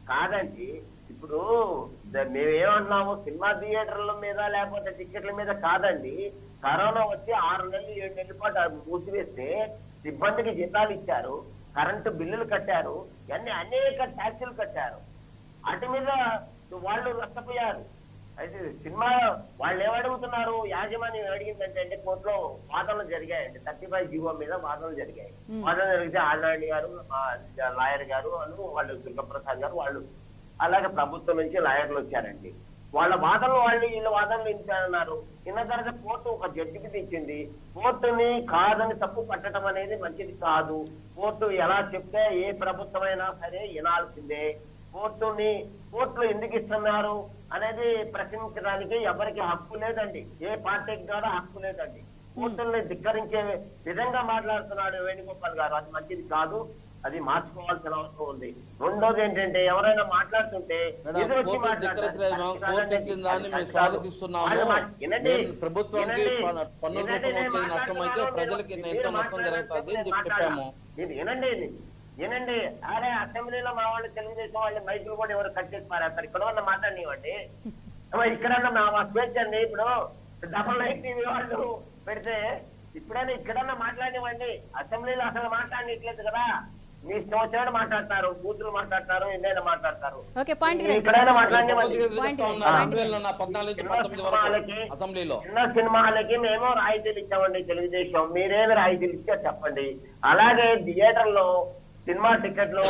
కాదండి ఇప్పుడు ద- మేమేమంటున్నాము సినిమా థియేటర్ల మీద లేకపోతే టికెట్ల మీద కాదండి కరోనా వచ్చి ఆరు నెలలు ఏడు నెలల పాటు అది మూసివేస్తే సిబ్బందికి జీతాలు ఇచ్చారు కరెంటు బిల్లులు కట్టారు ఇవన్నీ అనేక ట్యాక్సులు కట్టారు వాటి మీద వాళ్ళు నష్టపోయారు అయితే సినిమా వాళ్ళు ఏమడుగుతున్నారు యాజమాన్యం అడిగిందంటే అంటే కోర్టులో వాదనలు జరిగాయండి థర్టీ ఫైవ్ జీవో మీద వాదనలు జరిగాయి Hmm. వాదన జరిగితే ఆనాయుడు గారు ఆ, లాయర్ గారు అను వాళ్ళు దుర్గప్రసాద్ గారు వాళ్ళు అలాగే ప్రభుత్వం నుంచి లాయర్లు వచ్చారండి వాళ్ళ వాదనలు వాళ్ళు వీళ్ళ వాదనలు ఇచ్చారన్నారు ఇన్న తర్వాత కోర్టు ఒక జడ్జికి ఇచ్చింది కోర్టుని కాదని తప్పు పట్టడం అనేది మంచిది కాదు కోర్టు ఎలా చెప్తే ఏ ప్రభుత్వమైనా సరే వినాల్సిందే కోర్టుని కోర్టులు ఎందుకు ఇస్తున్నారు అనేది ప్రశ్నించడానికి ఎవరికి హక్కు లేదండి ఏ పార్టీకి కూడా హక్కు లేదండి కోర్టుల్ని ధిక్కరించే విధంగా మాట్లాడుతున్నాడు వేణుగోపాల్ గారు అది మంచిది కాదు అది మార్చుకోవాల్సిన అవసరం ఉంది రెండోది ఏంటంటే ఎవరైనా మాట్లాడుతుంటే మేడం, ఎదురొచ్చి కోర్టు మాట్లాడతారు. ధిక్కరించలేదు మేడం. కాదండి, కోర్టు ఇచ్చిన దాన్ని మేము అది కాదు. స్వాగతిస్తున్నాము. వాళ్ళు మా- వినండి, మేము ప్రభుత్వానికి వినండి, ప- పన్నుల వినండి, రూపంలో నేను వచ్చే నష్టం అయితే మాట్లాడుతున్నాను, ప్రజలకి మీరు ఎంతో నష్టం మాట్లాడారు, జరుగుతుంది అని నేను చెప్పి చెప్పాము ఇది వినండి ఇది. వినండి అరే అసెంబ్లీలో మా వాళ్ళు తెలుగుదేశం వాళ్ళు మైకులు కూడా ఎవరు కట్ చేసి పారేస్తారు ఇక్కడ ఉన్న మాట్లాడినివ్వండి అమ్మ, ఇక్కడన్నా మా మా స్వేచ్ఛ అండి ఇప్పుడు డబల్ నైన్ టీవీ వాళ్ళు పెడితే ఇప్పుడైనా ఇక్కడన్నా మాట్లాడినివ్వండి అసెంబ్లీలో అసలు మాట్లాడట్లేదు కదా మీ ఇష్టం వచ్చినట్టు మాట్లాడతారు కూతురు మాట్లాడతారు ఎన్నైనా మాట్లాడతారు ఓకే పాయింట్ కి రండి ఇక్కడైనా రమేష్ గారు. మాట్లాడినివ్వండి పాయింట్ చెప్తా రండి, ఉన్నారు. పాయింట్ రెండు వేల రండి. నా పద్నాలుగు నుంచి చిన్న పంతొమ్మిది సినిమాలకి వరకు అసెంబ్లీలో చిన్న సినిమాలకి మేము రాయితీలు ఇచ్చామండి తెలుగుదేశం మీరేమి రాయితీలు ఇచ్చా చెప్పండి అలాగే థియేటర్ లో సినిమా టికెట్లు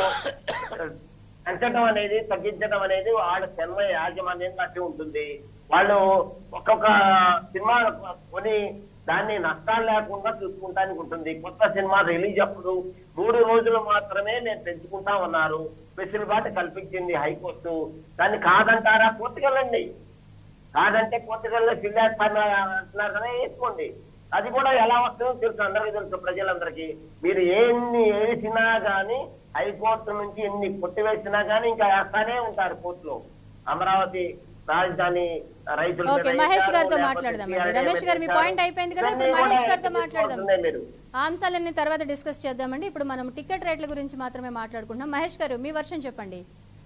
పెంచడం అనేది తగ్గించడం అనేది వాళ్ళ సినిమా యాజమాన్యం బట్టి ఉంటుంది వాళ్ళు ఒక్కొక్క సినిమా కొని దాన్ని నష్టాలు లేకుండా చూసుకుంటానికి ఉంటుంది కొత్త సినిమా రిలీజ్ అప్పుడు మూడు రోజులు మాత్రమే నేను పెంచుకుంటా ఉన్నారు వెసులుబాటు కల్పించింది హైకోర్టు దాన్ని కాదంటారా కోర్టుకెళ్ళండి కాదంటే కోర్టుకెళ్ళి ఫిల్ అంటున్నారు కదా వేసుకోండి అది కూడా ఎలా వస్తుందో తెలుసు అందరికీ తెలుసు ప్రజలందరికీ మీరు ఎన్ని వేసినా గానీ హైకోర్టు నుంచి ఎన్ని కొట్టివేసినా గానీ ఇంకా వేస్తానే ఉంటారు కోర్టులో అమరావతి రాజధాని రైతుల ఓకే, మీద మహేష్ వేశారు, గారితో లేకపోతే మాట్లాడదామండి. CRA రమేష్ మీద గారు మీ వేశారు. పాయింట్ అయిపోయింది కదా, ఇప్పుడు ఇవన్నీ మహేష్ కూడా గారితో ఎత్తి మాట్లాడదాం. చూసుకుంటున్నాయి మీరు ఆ అంశాలన్నీ తర్వాత డిస్కస్ చేద్దామండి ఇప్పుడు మనం టికెట్ రేట్ల గురించి మాత్రమే మాట్లాడుకుంటున్నాం మహేష్ గారు మీ వర్షం చెప్పండి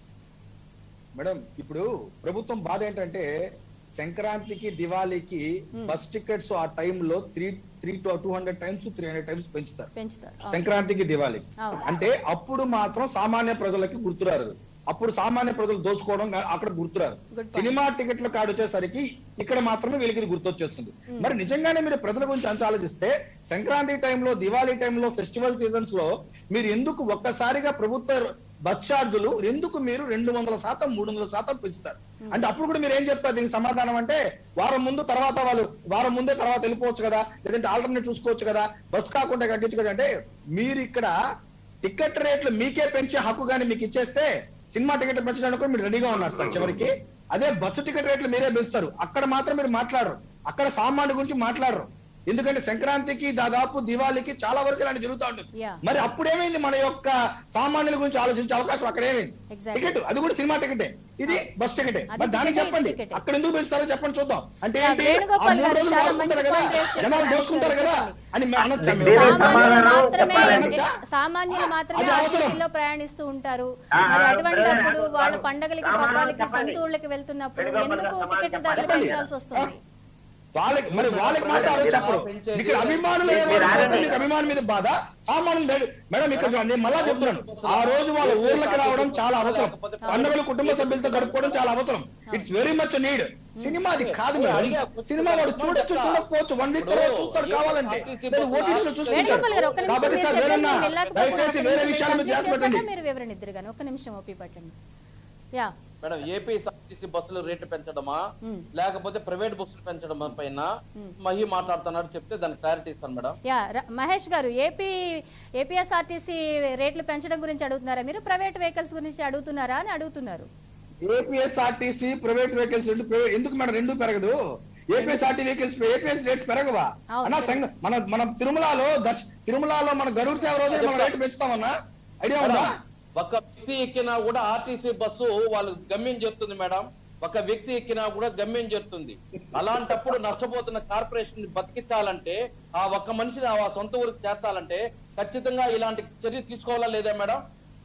మేడం ఇప్పుడు ప్రభుత్వం బాధ ఏంటంటే సంక్రాంతికి దివాళీకి బస్ టికెట్స్ ఆ టైంలో three three to two hundred times three hundred times పెంచుతారు పెంచుతారు అవును. సంక్రాంతికి దివాళీ అవును. అంటే అప్పుడు మాత్రం సామాన్య ప్రజలకి గుర్తురారు అప్పుడు సామాన్య ప్రజలు దోచుకోవడం గా- అక్కడ గుర్తురారు Good point. సినిమా టికెట్ల కార్డు వచ్చేసరికి ఇక్కడ మాత్రమే వీళ్ళకి ఇది గుర్తొచ్చేస్తుంది మరి నిజంగానే మీరు ప్రజల గురించి అంత ఆలోచిస్తే సంక్రాంతి టైంలో దివాళీ టైంలో ఫెస్టివల్ సీజన్స్ లో మీరు ఎందుకు ఒక్కసారిగా ప్రభుత్వ బస్ ఛార్జులు ఎందుకు మీరు రెండు వందల శాతం మూడు వందల శాతం పెంచుతారు అంటే అప్పుడు కూడా మీరు ఏం చెప్తారు దీనికి సమాధానం అంటే వారం ముందు తర్వాత వాళ్ళు వారం ముందే తర్వాత వెళ్ళిపోవచ్చు కదా లేదంటే ఆల్టర్నేట్ చూసుకోవచ్చు కదా బస్ కాకుండా తగ్గించు కదా అంటే మీరు ఇక్కడ టికెట్ రేట్లు మీకే పెంచే హక్కు కానీ మీకు ఇచ్చేస్తే సినిమా టికెట్ పెంచడానికి కూడా మీరు రెడీగా ఉన్నారు సార్ చివరికి అదే బస్సు టికెట్ రేట్లు మీరే పెంచుతారు అక్కడ మాత్రం మీరు మాట్లాడరు అక్కడ సామాన్య గురించి మాట్లాడరు ఎందుకంటే సంక్రాంతికి దాదాపు దివాళీకి చాలా వరకు ఇలాంటి జరుగుతూ ఉంటుంది Yeah. మరి అప్పుడు ఏమైంది మన యొక్క సామాన్యుల గురించి ఆలోచించే అవకాశం అక్కడ ఏమైంది Exactly. టికెట్ అది కూడా సినిమా టికెటే ఇది బస్ టికెటే అది మరి దానికి టికెటే, చెప్పండి టికెటే. అక్కడ ఎందుకు పెంచుతారో చెప్పండి చూద్దాం అంటే Yeah, ఏంటి వేణుగోపాల్ ఆ మూడు గారు రోజులు చాలా వాడుకుంటారు మంచి కదా point raise చేశారు. జనాలు రాజేష్ దోచుకుంటారు గారు కదా చెప్పండి. అని మేము అనొచ్చా దీని మేము? సామాన్యులు సమాధానం మాత్రమే చెప్పాలండి. సామాన్యులు మాత్రమే అది అవసరం. ఆర్టీసీలో ప్రయాణిస్తూ ఉంటారు ఆ, మరి ఆ, అటువంటప్పుడు సరే, వాళ్ళ సరే. పండగలకి సమాధానం పబ్బాలకి చెప్పండి. సొంత ఊళ్ళకి వెళ్తున్నప్పుడు వేణుగోపాల్ ఎందుకు గారు టికెట్ సమాధానం ధరలు చెప్పండి. పెంచాల్సి వస్తుంది వాళ్ళకి మరి వాళ్ళకి మాత్రం ఆలోచన చెప్పరు ఇక్కడ అభిమానులు మీరు ఏమనుకుంటారు? ఆగండి. మీకు అభిమానం మీద బాధ సామాన్యులు లేడు. మేడం ఇక్కడ చూడండి, నేను మళ్ళా చెప్తున్నాను ఆ రోజు వాళ్ళ ఊర్లకి రావడం చాలా అవసరం పండుగలు కుటుంబ సభ్యులతో గడుపుకోవడం చాలా అవసరం it's very much need cinema అది కాదు మేడం సినిమా వాడు చూడొచ్చు చూడకపోవచ్చు వన్ వీక్ తర్వాత చూస్తాడు కావాలంటే లేదు ఓటీటీలో వేణుగోపాల్ గారు ఒక్క చూసుకుంటారు నిమిషం కాబట్టి మీరు సార్ చెప్పండి వేరన్నా మీరు వెళ్ళకపోతే దయచేసి వేరే విషయాల మీద ధ్యాస పెట్టండి మీరు వివరణ ఇద్దరు కానీ ఒక్క నిమిషం ఓపి పట్టండి యా మేడం ఏపీ ఆర్టీసీ బస్సులు రేటు పెంచడమా మ్మ్. లేకపోతే ప్రైవేట్ బస్సులు పెంచడం పైన మహి మాట్లాడుతున్నాడు చెప్తే దానికి క్లారిటీ ఇస్తాను మేడం యా ర- మహేష్ గారు ఏపీ ఏపీఎస్ఆర్టీసీ రేట్లు పెంచడం గురించి అడుగుతున్నారా మీరు ప్రైవేట్ వెహికల్స్ గురించి అడుగుతున్నారా అని అడుగుతున్నారు ఏపీఎస్ఆర్టీసీ ప్రైవేట్ వెహికల్స్ రెండు ప్రైవేట్ ఎందుకు మేడం రెండు పెరగదు ఏపీఎస్ఆర్టీ వెహికల్స్ ఏపీఎస్ రేట్స్ పెరగవా అవును. అన్నా సంగ మన మన తిరుమలలో దర్శ తిరుమలలో మన గరుడ సేవ రోజు మన రేటు పెంచుతామన్నా ఐడియా ఉందా ఒక వ్యక్తి ఎక్కినా కూడా ఆర్టీసీ బస్సు వాళ్ళు గమ్యం చేరుతుంది మేడం ఒక వ్యక్తి ఎక్కినా కూడా గమ్యం చేరుతుంది అలాంటప్పుడు నష్టపోతున్న కార్పొరేషన్ బతికించాలంటే ఆ ఒక్క మనిషిని ఆ సొంత ఊరికి చేర్చాలంటే ఖచ్చితంగా ఇలాంటి చర్య తీసుకోవాలా లేదా మేడం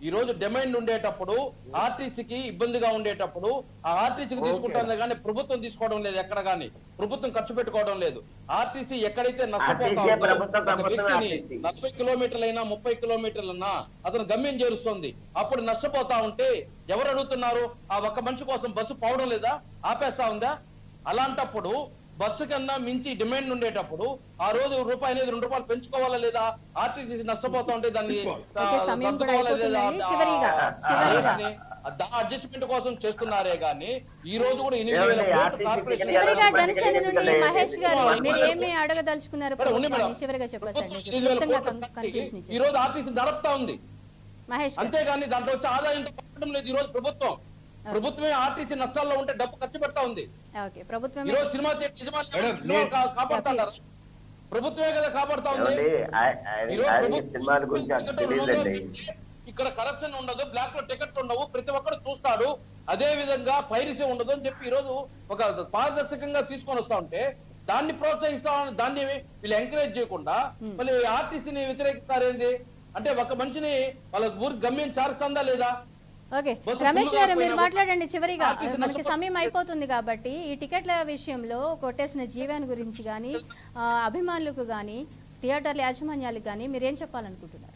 ఈ రోజు డిమాండ్ ఉండేటప్పుడు ఆర్టీసీకి ఇబ్బందిగా ఉండేటప్పుడు ఆ ఆర్టీసీకి Okay. తీసుకుంటుంది కానీ ప్రభుత్వం తీసుకోవడం లేదు ఎక్కడ కానీ ప్రభుత్వం ఖర్చు పెట్టుకోవడం లేదు ఆర్టీసీ ఎక్కడైతే నష్టపోతా RTC ఉందో, ప్రభుత్వం ఒక సంబంధమే వ్యక్తిని RTC. నలభై కిలోమీటర్లైనా ముప్పై కిలోమీటర్లన్నా అతను గమ్యం చేరుస్తుంది అప్పుడు నష్టపోతా ఉంటే ఎవరు అడుగుతున్నారు ఆ ఒక్క మనిషి కోసం బస్సు పోవడం లేదా ఆపేస్తా ఉందా అలాంటప్పుడు బస్సు కన్నా మించి డిమాండ్ ఉండేటప్పుడు ఆ రోజు రూపాయి అనేది రెండు రూపాయలు పెంచుకోవాలా లేదా ఆర్టీసీ నష్టపోతా ఉంటే దాన్ని ఆ, ఓకే, సమయం కూడా సర్దుకోవాలా లేదా? అయిపోతుందండి. చివరిగా, ఆ, చివరిగా. ఆ అడ్జస్ట్మెంట్ కోసం చేస్తున్నారే గాని ఈ రోజు కూడా ఎనిమిది వేల ఏమండి, కోట్ల RTC కార్పొరేషన్ కి చివరిగా ఎలా జనసేన నుండి ఎందుకంటే మహేష్ గారు మేడం, మీరు మేడం. ఏమి అడగదలుచుకున్నారు మేడం, ఉంది ప్రభుత్వాన్ని మేడం. చివరిగా చెప్పేసండి ప్రభుత్వం ఎనిమిది వేల క్లుప్తంగా కోట్ల కన్క్లూషన్ ఈ ఇచ్చేసి రోజు ఆర్టీసీ నడుపుతా ఉంది మహేష్ గారు అంతేగాని దాంట్లో వచ్చే ఆదాయంతో పట్టడం లేదు ఈ రోజు ప్రభుత్వం ప్రభుత్వమే ఆర్టీసీ నష్టాల్లో ఉంటే డబ్బు ఖర్చు పెడతా ఉంది ఓకే ప్రభుత్వం ఈ రోజు సినిమా థియేటర్ యజమానులు మేడం, సినిమా నేను- కా- కాపాడుతున్నారు Yeah, ప్రభుత్వమే కదా కాపాడుతా ఉంది ఏమండి ఆ- ఆ- ఈ రోజు ఆ ప్రభుత్వం సినిమాల గురించి అంత టికెట్ తెలియదండి ఉండదు. ఇక్కడ కరప్షన్ ఉండదు బ్లాక్ లో టికెట్ ఉండవు ప్రతి ఒక్కరు చూస్తాడు అదే విధంగా పైరసీ ఉండదు అని చెప్పి ఈ రోజు ఒక పారదర్శకంగా తీసుకొని వస్తా ఉంటే దాన్ని ప్రోత్సహిస్తా దాన్ని వీళ్ళు ఎంకరేజ్ చేయకుండా మళ్ళీ ఆర్టీసీని వ్యతిరేకిస్తారేంది అంటే ఒక మనిషిని వాళ్ళ ఊరికి గమ్యం చేరుస్తుందా లేదా ఓకే బస్సు రమేష్ ఫుల్గా గారు మీరు పోయినా మాట్లాడండి చివరిగా ఆర్టీసీ మనకి నష్టపో- సమయం అయిపోతుంది కాబట్టి ఈ టికెట్ల విషయంలో కొట్టేసిన జీవాన్ గురించి కానీ అభిమానులకు కానీ థియేటర్ల యాజమాన్యాలకు కానీ మీరేం చెప్పాలనుకుంటున్నారు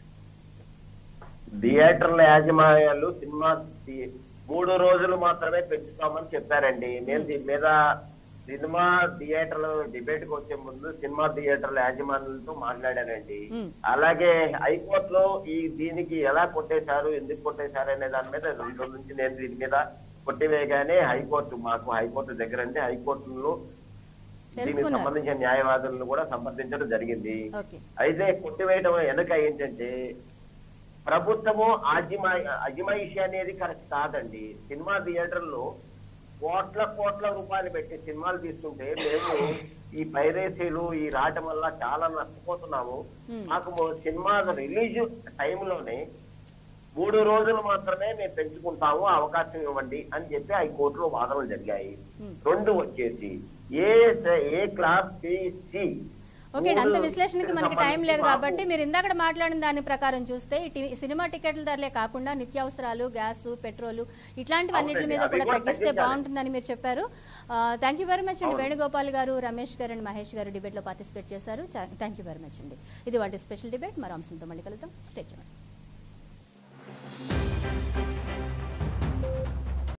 థియేటర్ల యాజమాన్యాలు సినిమా థి- మూడు రోజులు మాత్రమే పెంచుతామని చెప్పారండి నేను దీని మీద సినిమా థియేటర్ల డిబేట్ కి వచ్చే ముందు సినిమా థియేటర్ల యాజమాన్యాలతో మాట్లాడానండి మ్మ్. అలాగే హైకోర్టులో ఈ దీనికి ఎలా కొట్టేశారు ఎందుకు కొట్టేశారు అనే దాని మీద రెండు రోజుల నుంచి నేను దీని మీద కొట్టివేయగానే హైకోర్టు మాకు హైకోర్టు దగ్గర అంటే హైకోర్టులో దీనికి తెలుసుకున్నారు సంబంధించిన న్యాయవాదులను కూడా సంప్రదించడం జరిగింది ఓకే అయితే కొట్టివేయడం వెనుక ఏంటంటే ప్రభుత్వము అజిమా అజిమాయిషి అనేది కరెక్ట్ కాదండి సినిమా థియేటర్లో కోట్ల కోట్ల రూపాయలు పెట్టి సినిమాలు తీస్తుంటే మేము ఈ పైరేసీలు ఈ రావటం వల్ల చాలా నష్టపోతున్నాము Hmm. మాకు మొ- సినిమా రిలీజ్ టైంలోనే మూడు రోజులు మాత్రమే మేము పెంచుకుంటాము అవకాశం ఇవ్వండి అని చెప్పి హైకోర్టులో వాదనలు జరిగాయి Hmm. రెండు వచ్చేసి A A class C C okay అండి, అంత మూడు విశ్లేషణకి మనకి సంబంధించి టైం లేదు మాకు- కాబట్టి మీరు ఇందాక మాట్లాడిన దాని ప్రకారం చూస్తే ఈ టి- సినిమా టికెట్ల ధరలే కాకుండా నిత్యావసరాలు గ్యాస్ పెట్రోల్ ఇట్లాంటివన్నిటి మీద అవునండి, కూడా అవి కూడా తగ్గిస్తే తగ్గించాలి. బాగుంటుందని మీరు చెప్పారు థ్యాంక్ యూ వెరీ మచ్ అండి వేణుగోపాల్ గారు రమేష్ గారు అండ్ మహేష్ గారు డిబేట్లో పార్టిసిపేట్ చేశారు థ్యాంక్ యూ వెరీ మచ్ అండి ఇది వాటి స్పెషల్ డిబేట్ మరో అంశంతో మళ్ళీ కలుద్దాం స్టేట్